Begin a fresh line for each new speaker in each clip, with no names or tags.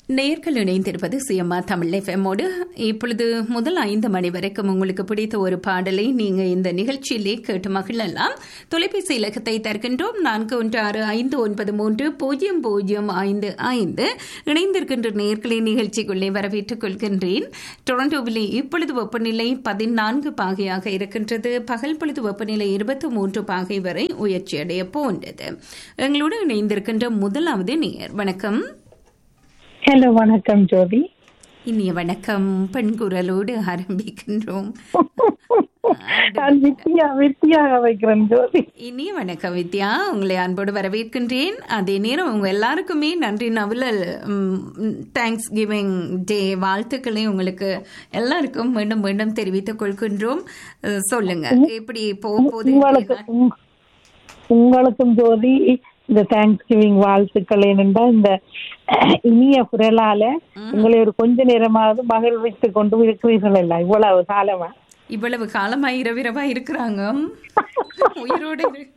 நேர்கள் இணைந்திருப்பது சிஎம்ஆ தமிழ் எஃப்எம்மோடு இப்பொழுது முதல் ஐந்து மணி வரைக்கும் உங்களுக்கு பிடித்த ஒரு பாடலை நீங்க இந்த நிகழ்ச்சியிலே கேட்டு மகிழலாம் தொலைபேசி இலக்கத்தை தருகின்றோம் நான்கு ஒன்று ஆறு ஐந்து ஒன்பது மூன்று பூஜ்ஜியம் பூஜ்ஜியம் ஐந்து ஐந்து இணைந்திருக்கின்ற நேர்களை நிகழ்ச்சிக்குள்ளே வரவேற்றுக் கொள்கின்றேன் டொரண்டோவிலே இப்பொழுது வெப்பநிலை பதினான்கு பாகையாக இருக்கின்றது பகல் பொழுது வெப்பநிலை இருபத்தி மூன்று பாகை வரை உயர்ச்சியடைய போன்றது எங்களோடு இணைந்திருக்கின்ற முதலாவது நேர் வணக்கம்
ஹலோ வணக்கம் ஜோதி
இனிய வணக்கம் பெண் குரலோடு ஆரம்பிக்கின்றோம்
நான் வித்தியா வித்தியாக வைக்கிறேன் ஜோதி
இனிய வணக்கம் வித்யா உங்களை அன்போடு வரவேற்கின்றேன் அதே நேரம் உங்க எல்லாருக்குமே நன்றி நவலல் தேங்க்ஸ் கிவிங் டே வாழ்த்துக்களை உங்களுக்கு எல்லாருக்கும் மீண்டும் மீண்டும் தெரிவித்துக் கொள்கின்றோம் அஹ், சொல்லுங்க எப்படி போக போகுது
உங்களுக்கு உங்- உங்களுக்கும் ஜோதி இந்த தேங்க்ஸ் கிவிங் வாழ்த்துக்கள் ஏனென்றால் இந்த இனிய குரலால உங்களை ஒரு கொஞ்ச நேரமாவது மகிழ்வித்துக் கொண்டு இருக்கிறீர்கள் இல்ல இவ்வளவு காலமா
இவ்வளவு காலமா இரவிரவா இருக்கிறாங்க உயிரோடு இரு-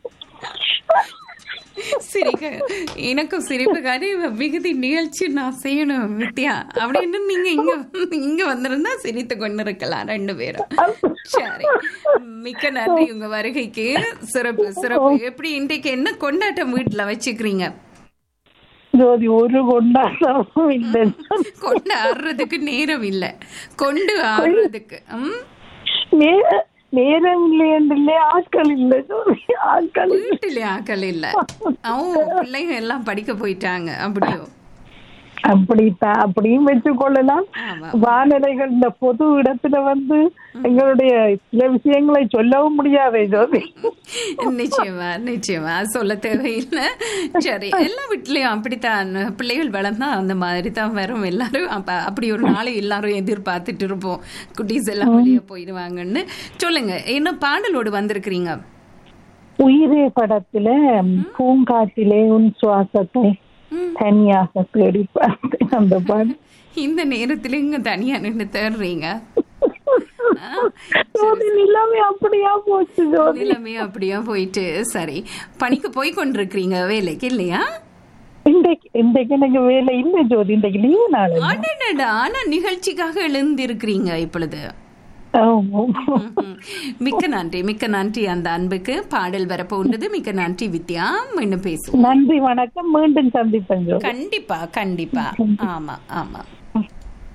சிரிக்க எனக்கும் சிரிப்பு காரி மிகுதி நிகழ்ச்சி நான் செய்யணும் வித்யா அப்படின்னு நீங்க இங்க இங்க வந்திருந்தா சிரித்து கொண்டிருக்கலாம் ரெண்டு பேரும் சரி மிக்க நன்றி உங்க வருகைக்கு சிறப்பு சிறப்பு எப்படி இன்றைக்கு என்ன கொண்டாட்டம் வீட்டுல வச்சுக்கிறீங்க
ஜோதி ஒரு கொண்டாட்டமும் இல்லை
கொண்டு ஆடுறதுக்கு நேரம் இல்ல கொண்டு ஆடுறதுக்கு ம்
நேர நேரம் இல்லையே ஆட்கள் இல்லை ஜோதி ஆட்கள் இல்லை.
வீட்டுல ஆக்கள் இல்ல அவங்க பிள்ளைங்க எல்லாம் படிக்க போயிட்டாங்க அப்படியோ
அப்படித்தான் அப்படியும் வச்சுக் கொள்ளலாம்
ஆமா
வானிலைகள் இந்த பொது இடத்துல வந்து எங்களுடைய சில விஷயங்களை சொல்லவும் முடியாதே ஜோதி
நிச்சயமா நிச்சயமா சொல்ல தேவையில்லை சரி எல்லா வீட்லயும் அப்படித்தான் பிள்ளைகள் வளர்ந்தா அந்த மாதிரி தான் வரும் எல்லாரும் அப்ப அப்படி ஒரு நாளை எல்லாரும் எதிர்பார்த்துட்டு இருப்போம் குட்டீஸ் எல்லாம் வெளியே போயிடுவாங்கன்னு சொல்லுங்க என்ன பாடலோடு வந்திருக்கிறீங்க
உயிரே படத்துல பூங்காட்டிலே உன் சுவாசத்தை தனியாக தேடி பார்த்தேன் அந்த பாடு
இந்த நேரத்துல இங்க தனியா நின்று தேடுறீங்க
ஜோதி நிலைமை அப்படியா போச்சு ஜோதி
நிலைமை அப்படியா போயிட்டு சரி பணிக்கு போய் கொண்டிருக்கிறீங்க வேலைக்கு இல்லையா
இன்றைக்கு இன்றைக்கு எனக்கு வேலை இல்லை ஜோதி இன்றைக்கு லீவு நாள் இல்ல.
அடடடா, ஆனா நிகழ்ச்சிக்காக எழுந்திருக்கிறீங்க இப்பொழுது
ஆமா.
ம்ஹும். மிக்க நன்றி மிக்க நன்றி அந்த அன்புக்கு பாடல் வரப்போன்றது மிக்க நன்றி வித்யா இன்னும் பேசுவோம்
நன்றி வணக்கம் மீண்டும் சந்திப்பேன் ஜோதி
கண்டிப்பா கண்டிப்பா ஆமா ஆமா